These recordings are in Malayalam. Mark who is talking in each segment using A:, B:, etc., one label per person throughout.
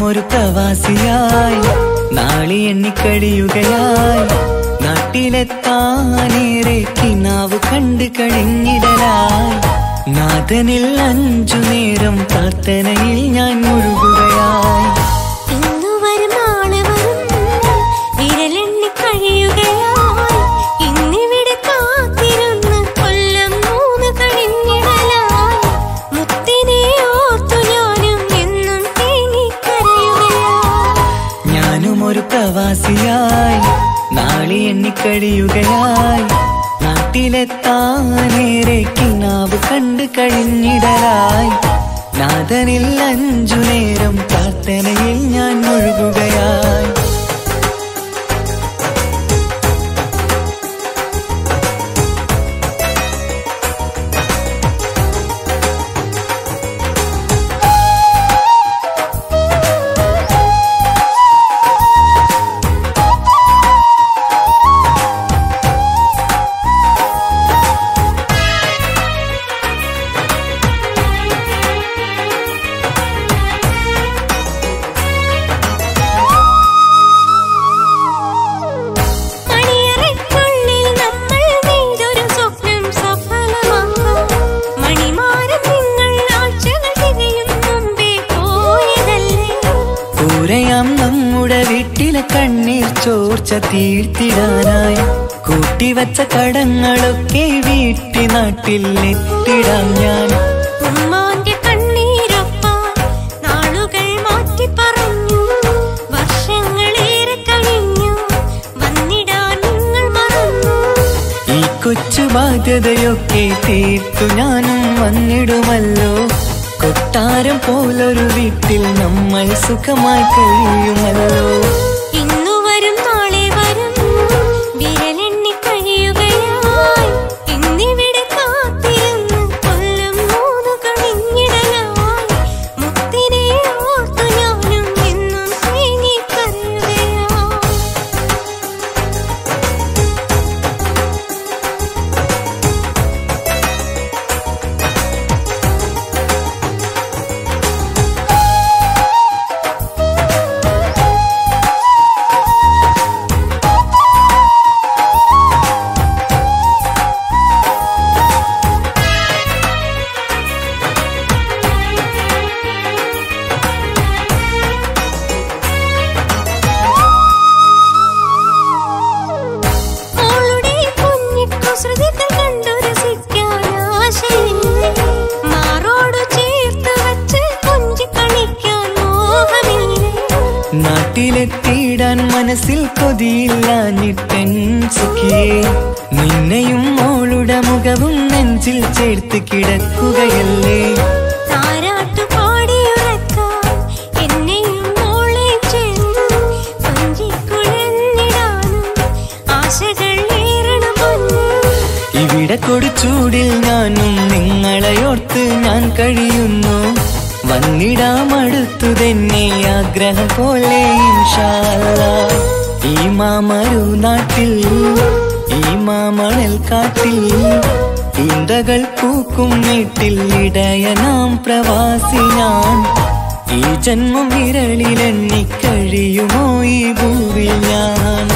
A: ഒരു പ്രവാസിയായി നാളി എണ്ണിക്കഴിയുകയായി നാട്ടിലെത്താനേറെ കിനാവ് കണ്ട് കഴിഞ്ഞിടലായി നാഥനിൽ അഞ്ചു നേരം പ്രാർത്ഥനയിൽ ഞാൻ മുഴുകുകയായി
B: ഇന്നു വരും നാളെ വരും വിരലെണ്ണി കഴിയുകയായി ഇന്നിവിടെ കാത്തിരുന്ന് കൊല്ലം മൂന്ന് കഴിഞ്ഞിടലായി മുത്തിനെ ഓർത്തു ഞാനും എന്നും തേങ്ങിക്കരയുകയായി
A: ഞാനും ഒരു പ്രവാസിയായി നാളി എണ്ണിക്കഴിയുകയായി നാട്ടിലെത്താനേറെ കിനാവ് കണ്ട് കഴിഞ്ഞിടലായി നാഥനിൽ അഞ്ചു നേരം പ്രാർത്ഥനയിൽ ഞാൻ മുഴുകുകയായി
B: മണിയറയ്ക്കുള്ളിൽ നമ്മൾ നെയ്തൊരു സ്വപ്നം സഫലമാക്കാം മണിമാരം നിങ്ങൾ ആഴ്ചകൾ തികയും മുമ്പേ പോയതല്ലേ
A: കൂരയാം നമ്മുടെ വീട്ടിലെ കണ്ണീർ ചോർച്ച തീർത്തിടാനായി കൂട്ടിവച്ച കടങ്ങളൊക്കെ വീട്ടി നാട്ടിൽ എത്തിടാം ഞാൻ
B: ഉമ്മാന്റെ കണ്ണീരൊപ്പാൻ നാളുകൾ മാറ്റി പറഞ്ഞു വർഷങ്ങളേറെ കഴിഞ്ഞു വന്നിടാൻ നിങ്ങൾ മറന്നു
A: ഈ കൊച്ചു ബാധ്യതയൊക്കെ തീർത്തു ഞാനും വന്നിടുമല്ലോ കൊട്ടാരം പോലൊരു വീട്ടിൽ നമ്മൾ സുഖമായി കഴിയുമല്ലോ
B: ഇന്നു വരും നാളെ വരും വിരലെണ്ണി കഴിയുകയായി ഇന്നിവിടെ കാത്തിരുന്ന് കൊല്ലം മൂന്ന് കഴിഞ്ഞിടലായി മുത്തിനെ ഓർത്തു ഞാനും എന്നും തേങ്ങിക്കരയുകയായി മോളുടെ കുഞ്ഞിക്കുസൃതികൾ കണ്ടു രസിക്കാൻ ആശയില്ലേ മാറോടു ചേർത്ത് വച്ച് കൊഞ്ചി കളിക്കാൻ മോഹമില്ലേ
A: നാട്ടിലെത്തിയിടാൻ മനസ്സിൽ കൊതിയില്ലാഞ്ഞിട്ടെൻ സുഖിയേ നിന്നെയും മോളുടെ മുഖവും നെഞ്ചിൽ ചേർത്ത് കിടക്കുകയല്ലേ
B: താരാട്ടു പാടിയുറക്കാൻ എന്നെയും മോളെയും ചേർന്ന് കൊഞ്ചിക്കുഴഞ്ഞിടാനും ആശകൾ ഏറണ പൊന്നു
A: ഇവിടെ കൊടുച്ചൂടിൽ ഞാനും നിങ്ങളെയോർത്ത് ഞാൻ കഴിയുന്നു വന്നിടാം അടുത്തു തന്നെ ആഗ്രഹം പോലെ ഇൻഷാ അല്ലാ. ഈ മാമരു നാട്ടിൽ ഈ മാമണൽ കാട്ടിൽ ഇന്ദകൾ പൂക്കും വീട്ടിൽ ഇടയനാം പ്രവാസി ഞാൻ ഈ ജന്മം വിരളിലെണ്ണി കഴിയുമോ ഈ ഭൂവിൽ ഞാൻ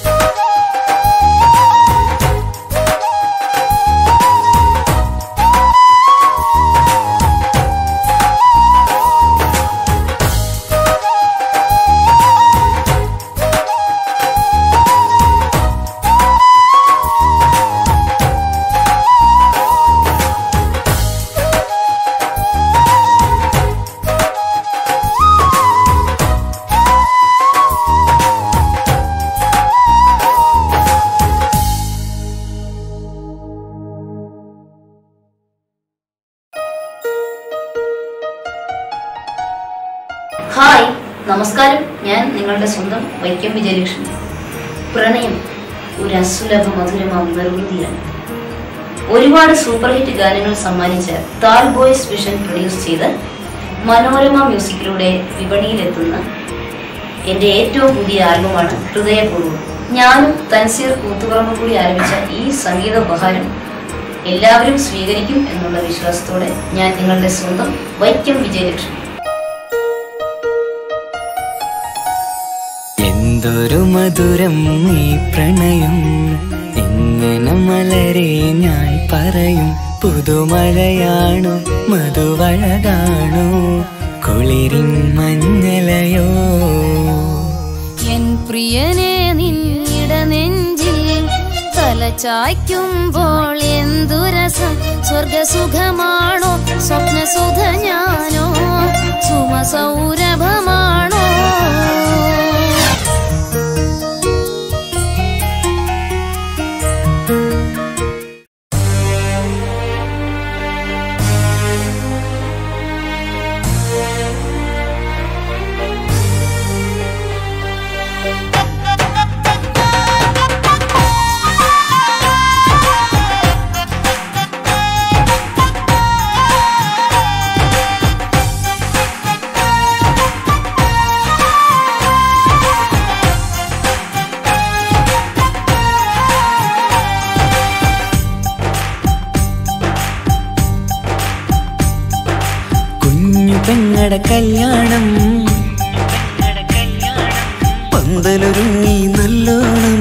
C: ഹായ് നമസ്കാരം ഞാൻ നിങ്ങളുടെ സ്വന്തം വൈക്കം വിജയലക്ഷ്മി പ്രണയം ഒരു അസുലഭ മധുരമാം നിർവൃതിയാണ് ഒരുപാട് സൂപ്പർ ഹിറ്റ് ഗാനങ്ങൾ സമ്മാനിച്ച താൽ ബോയ്സ് വിഷൻ പ്രൊഡ്യൂസ് ചെയ്ത് മനോരമ മ്യൂസിക്കിലൂടെ വിപണിയിലെത്തുന്ന എൻ്റെ ഏറ്റവും പുതിയ ആൽബമാണ് ഹൃദയപൂർവ്വം ഞാനും തൻസീർ കൂത്തുപറമ്പ് കൂടി ആരംഭിച്ച ഈ സംഗീത ഉപഹാരം എല്ലാവരും സ്വീകരിക്കും എന്നുള്ള വിശ്വാസത്തോടെ ഞാൻ നിങ്ങളുടെ സ്വന്തം വൈക്കം വിജയലക്ഷ്മി
A: എന്തൊരു മധുരം ഈ പ്രണയം എങ്ങനെ മലരെ ഞാൻ പറയും പുതുമഴയാണോ മധുവഴകാണോ കുളിരിൻ മഞ്ഞലയോ
B: എൻ പ്രിയനെ നിന്നിട നെഞ്ചിൽ തലചായ്ക്കുമ്പോൾ എന്തുരസം സ്വർഗസുഖമാണോ സ്വപ്നസുഖ ഞാനോ സുമസൗരഭമാണോ
A: കുഞ്ഞു പെങ്ങട കല്യാണം പന്തലൊരുങ്ങി നല്ലോണം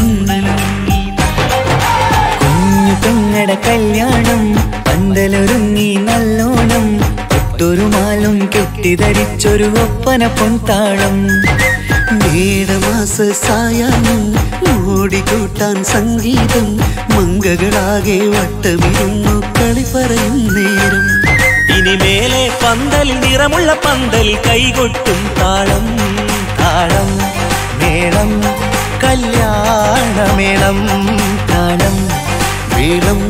A: കുഞ്ഞു പെങ്ങട കല്യാണം പന്തലൊരുങ്ങി നല്ലോണം ഒട്ടൊരു മാലും കെട്ടിധരിച്ചൊരു ഒപ്പന പൊൻതാളം
D: മേടമാസ സായാഹ്നം ഓടിക്കൂട്ടാൻ സംഗീതം മങ്കകളാകെ വട്ടമിരുന്നു കളി പറയും നേരം
A: ഇനി മേലെ പന്തൽ നിറമുള്ള പന്തൽ കൈകൊട്ടും താളം താളം മേളം കല്യാണമേളം താളം മേളം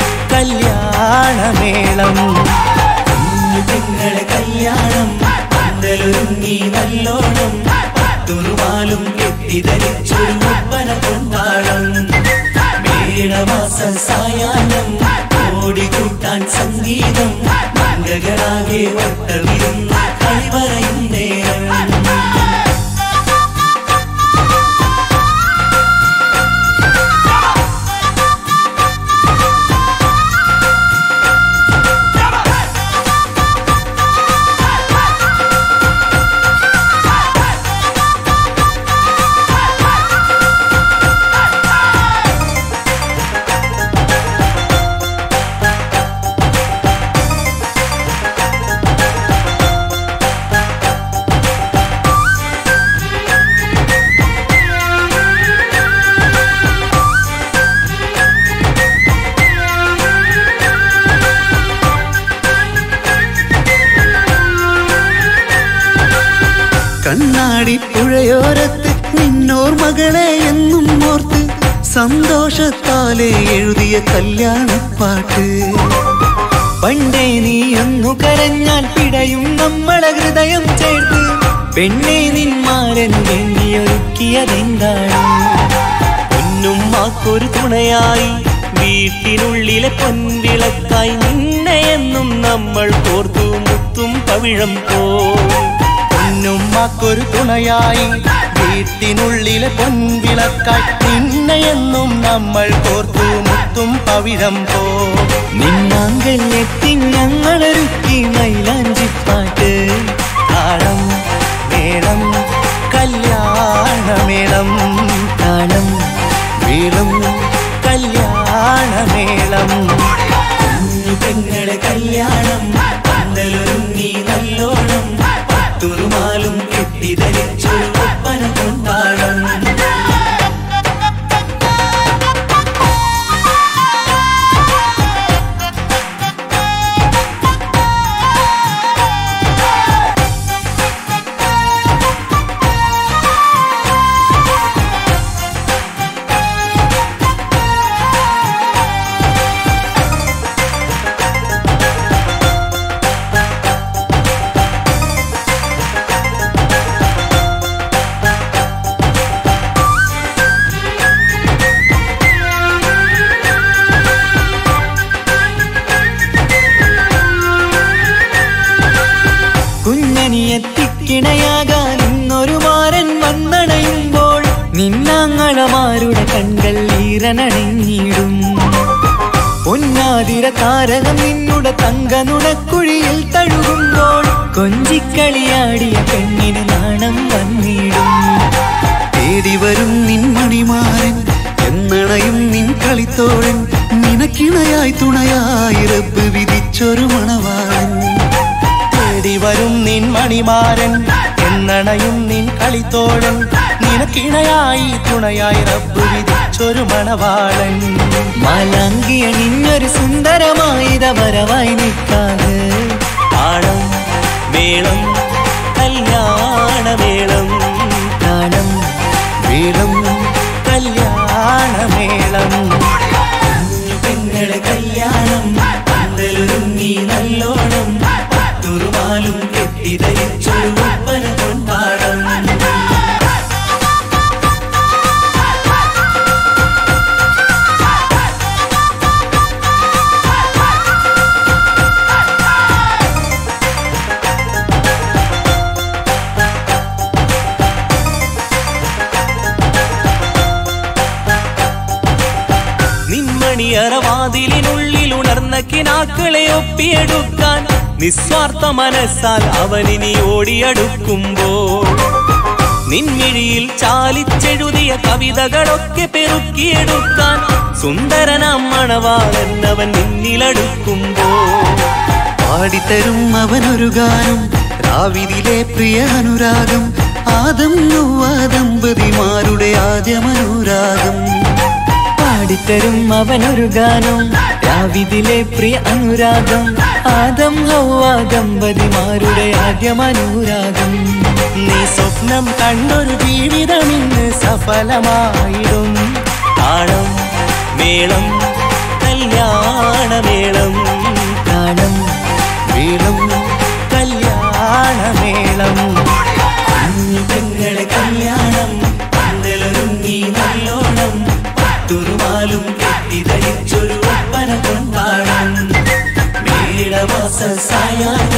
A: കല്യാണമേളം കുഞ്ഞു പെങ്ങളെ കല്യാണം പന്തലൊരുങ്ങി നല്ലോണം തുറുമാലും കെട്ടിധരിച്ചൊരു ഒപ്പന കൊണ്ടാളം മേടമാസ സായാഹ്നം ഓടിക്കൂട്ടാൻ സംഗീതം മംഗകളാകെ വട്ടമിരുന്ന് കളി പറയും നേരം
D: കണ്ണാടി പുഴയോരത്ത് നിന്നോർ മകളെ എന്നും ഓർത്ത് സന്തോഷത്താലെ എഴുതിയ കല്യാണപ്പാട്ട്
A: പണ്ടേ നീ ഒന്നു കരഞ്ഞാൽ പിടയും നമ്മളെ ഹൃദയം ചേർത്ത് പെണ്ണെ നിന്മാരൻ എണ്ണിയൊരുക്കിയതെന്താണ് പൊന്നുമ്മാക്കൊരു തുണയായി വീട്ടിനുള്ളിലെ പൊൻവിളക്കായി നിന്നെ എന്നും നമ്മൾ കോർത്തു മുത്തും പവിഴം പോ പൊന്നുമ്മാക്കൊരു തുണയായി വീട്ടിനുള്ളിലെ പൊൻവിളക്കായി നിന്നെ എന്നും നമ്മൾ കോർത്തു മുത്തും പവിഴം പോ നിന്നാങ്കല്ലെത്തി ഞങ്ങളൊരുക്കി മൈലാഞ്ചിപ്പാട്ട് താളം മേളം കല്യാണമേളം താളം വീളും കല്യാണമേളം കുഞ്ഞു പെങ്ങളെ കല്യാണം പന്തലൊരുങ്ങി നല്ലോണം പത്തുറുമാലും കെട്ടിധരിച്ചൊരു ഒപ്പന കൊണ്ടാടം കുഞ്ഞനിയെത്തിക്കിണയാകാൻ ഇന്നൊരു മാരൻ വന്നണയുമ്പോൾ നിന്നാങ്ങളമാരുടെ കൺകൾ ഈറനണിഞ്ഞിടും പൊന്നാതിര താരകം നിന്നുടെ തങ്കനുടക്കുഴിയിൽ തഴുകുമ്പോൾ കൊഞ്ചിക്കളിയാടിയ പെണ്ണിന് നാണം വന്നിടും
D: തേടിവരും നിൻ മണിമാരൻ എന്നണയും നിൻ കളിത്തോഴൻ നിനക്കിണയായി തുണയായി റബ്ബ് വിധിച്ചൊരു മണവാളൻ
A: തേടി വരും നിൻ മണിമാരൻ എന്നണയും നിൻ കളിത്തോഴൻ നിനക്കിണയായി തുണയായി റബ്ബ് വിധിച്ചൊരു മണവാളൻ മലങ്കിയ നിന്നൊരു സുന്ദരമായിത വരവായി നിൽക്കാതെ താളം മേളം കല്യാണമേളം താളം മേളം കല്യാണമേളം പെങ്ങളെ കല്യാണം പന്തലൊരുങ്ങി നല്ലോണം തുറുമാലും കെട്ടിധരിച്ചൊരു ഒപ്പന കൊണ്ടാടം നിന്മണിയറവാതിലിനുള്ളിൽ ഉണർന്ന കിനാക്കളെ ഒപ്പിയെടുക്കാൻ നിസ്വാർത്ഥ മനസ്സാൽ അവനിനി ഓടിയടുക്കുമ്പോൾ നിൻമിഴിയിൽ ചാലിച്ചെഴുതിയ കവിതകളൊക്കെ പെറുക്കിയെടുക്കാൻ സുന്ദരനാം മണവാളൻ അവൻ നിന്നിലടുക്കുമ്പോൾ
D: പാടിത്തരും അവനൊരു ഗാനം രാവിതിലെ പ്രിയ അനുരാഗം ആദം നൊവ്വ ദമ്പതിമാരുടെ ആദ്യമനുരാഗം
A: പാടിത്തരും അവനൊരു ഗാനം രാവിതിലെ പ്രിയ അനുരാഗം ആദം ഹൗവ ദമ്പതിമാരുടെ ആദ്യമനുരാഗം നീ സ്വപ്നം കണ്ടൊരു ജീവിതം ഇന്ന് സഫലമായിടും താളം മേളം കല്യാണമേളം താളം മേളം കല്യാണമേളം പെങ്ങളെ കല്യാണം പന്തലൊരുങ്ങി നല്ലോണം തുറുമാലും കെട്ടിധരിച്ചൊരു ഒപ്പന കൊണ്ടാടം മേടമാസ സായാഹ്ന